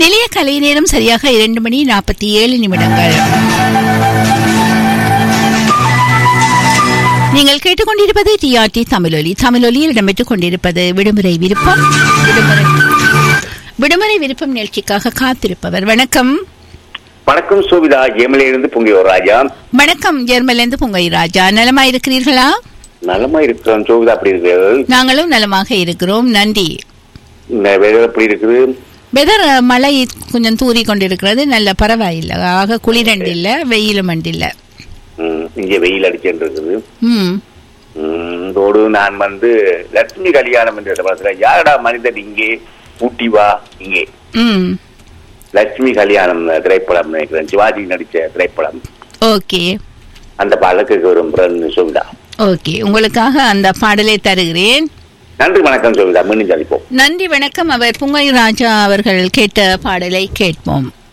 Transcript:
நிலைய கலை நேரம் சரியாக இரண்டு மணி நாற்பத்தி ஏழு நிமிடங்கள் நீங்கள் கேட்டுக்கொண்டிருப்பது டிஆர்டி தமிழொலி தமிழொலியில் இடம்பெற்றுக் கொண்டிருப்பது விடுமுறை விருப்பம் விடுமுறை விடுமுறை விருப்பம் நிகழ்ச்சிக்காக காத்திருப்பவர் வணக்கம் வணக்கம் சோபிதா ஜெயமலையிலிருந்து பொங்கியோர் ராஜா வணக்கம் ஜெர்மலேந்து பொங்கை ராஜா நலமா இருக்கிறீர்களா நலமா இருக்கிறோம் சோபிதா அப்படி இருக்கிறது நாங்களும் நலமாக இருக்கிறோம் நன்றி இந்த வெதர் எப்படி இருக்குது வெதர் மழை கொஞ்சம் தூறி கொண்டிருக்கிறது நல்ல பரவாயில்லை ஆக குளிரண்டு இல்ல வெயிலும் அண்டு இல்ல ம், இங்கே வெயில் அடிச்சுட்டு இருக்குது ம் ம், இதோடு நான் வந்து லட்சுமி கல்யாணம் என்ற படத்துல யாரடா மனிதன் இங்கே ஊட்டி வா இங்கே ம் லட்சுமி கல்யாணம் திரைப்படம் நினைக்கிறேன் சிவாஜி நடிச்ச திரைப்படம் ஓகே அந்த பாடலுக்கு விரும்புறேன் சோபிதா ஓகே உங்களுக்காக அந்த பாடலை தருகிறேன் நன்றி வணக்கம் சோபிதா மீண்டும் சந்திப்போம் நன்றி வணக்கம் அவர் புங்கை ராஜா அவர்கள் கேட்ட பாடலை கேட்போம்